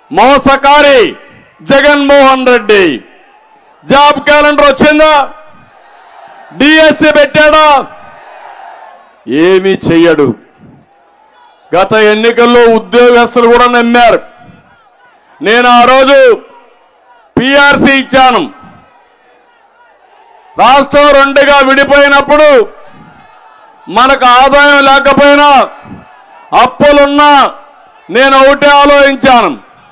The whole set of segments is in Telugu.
మోసకారి జగన్మోహన్ రెడ్డి జాబ్ క్యాలెండర్ వచ్చిందా డిఎస్సి పెట్టాడా ఏమీ చెయ్యడు గత ఎన్నికల్లో ఉద్యోగస్తులు కూడా నమ్మారు నేను ఆ రోజు పిఆర్సీ ఇచ్చాను రాష్ట్రం రెండుగా విడిపోయినప్పుడు మనకు ఆదాయం లేకపోయినా అప్పులున్నా నేను ఒకటే ఆలోచించాను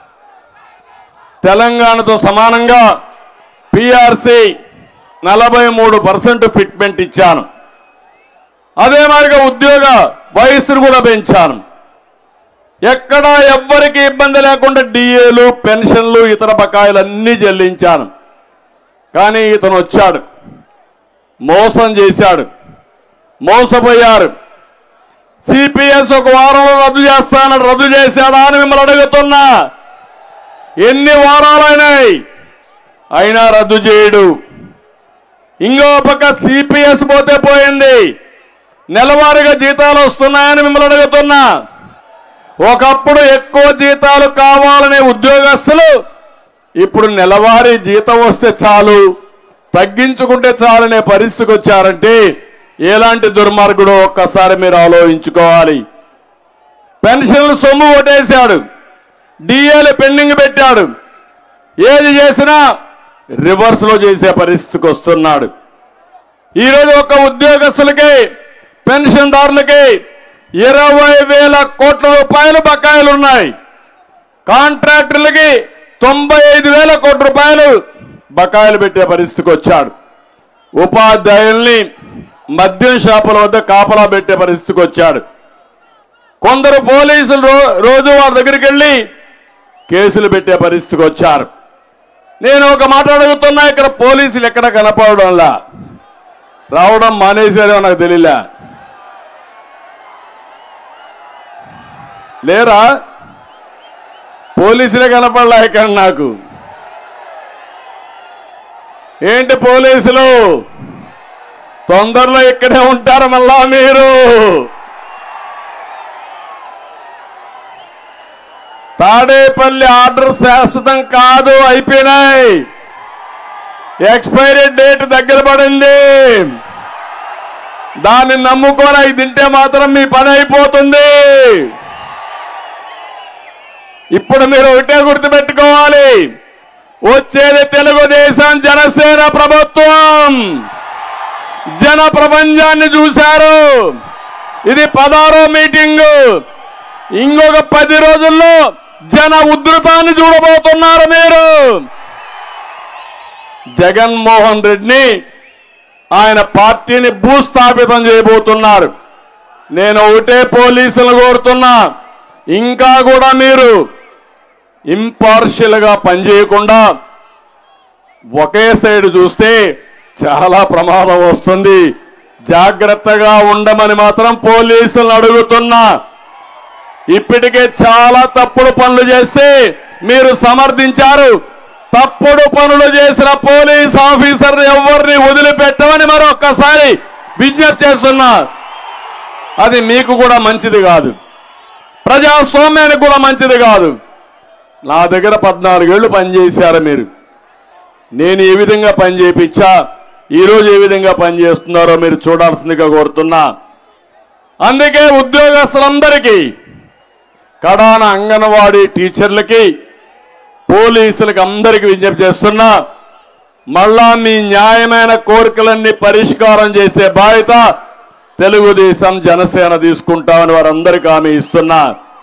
తెలంగాణతో సమానంగా పిఆర్సీ నలభై మూడు పర్సెంట్ ఫిట్మెంట్ ఇచ్చాను అదే మాదిరిగా ఉద్యోగ వయస్సును కూడా పెంచాను ఎక్కడా ఎవ్వరికి ఇబ్బంది లేకుండా డిఏలు పెన్షన్లు ఇతర బకాయిలు అన్నీ చెల్లించాను కానీ ఇతను వచ్చాడు మోసం చేశాడు మోసపోయారు సిపిఎస్ ఒక వారంలో రద్దు చేస్తానని రద్దు చేశాడా అని మిమ్మల్ని అడుగుతున్నా ఎన్ని వారాలైనాయి అయినా రద్దు చేయడు ఇంకో పక్క సిపిఎస్ పోతే పోయింది నెలవారీగా జీతాలు వస్తున్నాయని మిమ్మల్ని అడుగుతున్నా ఒకప్పుడు ఎక్కువ జీతాలు కావాలనే ఉద్యోగస్తులు ఇప్పుడు నెలవారీ జీతం వస్తే చాలు తగ్గించుకుంటే చాలనే పరిస్థితికి వచ్చారంటే ఎలాంటి దుర్మార్గుడో ఒక్కసారి మీరు ఆలోచించుకోవాలి పెన్షన్లు సొమ్ము కొట్టేశాడు డిఏలు పెండింగ్ పెట్టాడు ఏది చేసినా రివర్స్ లో చేసే పరిస్థితికి వస్తున్నాడు ఈరోజు ఒక ఉద్యోగస్తులకి పెన్షన్దారులకి ఇరవై వేల కోట్ల రూపాయలు బకాయిలు ఉన్నాయి కాంట్రాక్టర్లకి తొంభై ఐదు వేల కోట్ల రూపాయలు బకాయిలు పెట్టే పరిస్థితికి వచ్చాడు ఉపాధ్యాయుల్ని మద్యం షాపుల వద్ద కాపలా పెట్టే పరిస్థితికి వచ్చాడు కొందరు పోలీసులు రో- రోజు వారి దగ్గరికి వెళ్ళి కేసులు పెట్టే పరిస్థితికి వచ్చారు నేను ఒక మాట అడుగుతున్నా ఇక్కడ పోలీసులు ఎక్కడ కనపడడంలా రావడం మానేశారో నాకు తెలియలే లేరా పోలీసులే కనపడలే ఇక్కడ నాకు ఏంటి పోలీసులు తొందరలో ఇక్కడే ఉంటారు మళ్ళా మీరు తాడేపల్లి ఆర్డర్ శాశ్వతం కాదు అయిపోయినాయి ఎక్స్పైరీ డేట్ దగ్గర పడింది దాన్ని నమ్ముకొని అవి తింటే మాత్రం మీ పని అయిపోతుంది ఇప్పుడు మీరు ఒకటే గుర్తుపెట్టుకోవాలి వచ్చేది తెలుగుదేశం జనసేన ప్రభుత్వం జన ప్రపంచాన్ని చూశారు ఇది పదారో మీటింగు ఇంకొక పది రోజుల్లో జన ఉధృతాన్ని చూడబోతున్నారు మీరు జగన్మోహన్ రెడ్డిని ఆయన పార్టీని భూస్థాపితం చేయబోతున్నారు నేను ఒకటే పోలీసులు కోరుతున్నా ఇంకా కూడా మీరు ఇంపార్షియల్ గా పనిచేయకుండా ఒకే సైడ్ చూస్తే చాలా ప్రమాదం వస్తుంది జాగ్రత్తగా ఉండమని మాత్రం పోలీసులను అడుగుతున్నా ఇప్పటికే చాలా తప్పుడు పనులు చేసి మీరు సమర్థించారు తప్పుడు పనులు చేసిన పోలీస్ ఆఫీసర్ ఎవరిని వదిలిపెట్టమని మరొక్కసారి విజ్ఞప్తి చేస్తున్నా అది మీకు కూడా మంచిది కాదు ప్రజాస్వామ్యానికి కూడా మంచిది కాదు నా దగ్గర పద్నాలుగేళ్లు పనిచేశారు మీరు నేను ఏ విధంగా పని చేయించా ఈరోజు ఏ విధంగా పని చేస్తున్నారో మీరు చూడాల్సిందిగా కోరుతున్నా అందుకే ఉద్యోగస్తులందరికీ కడాన అంగన్వాడీ టీచర్లకి పోలీసులకి అందరికీ విజ్ఞప్తి చేస్తున్నా మళ్ళా మీ న్యాయమైన కోరికలన్నీ పరిష్కారం చేసే బాధ్యత తెలుగుదేశం జనసేన తీసుకుంటామని వారందరికీ హామీ ఇస్తున్నా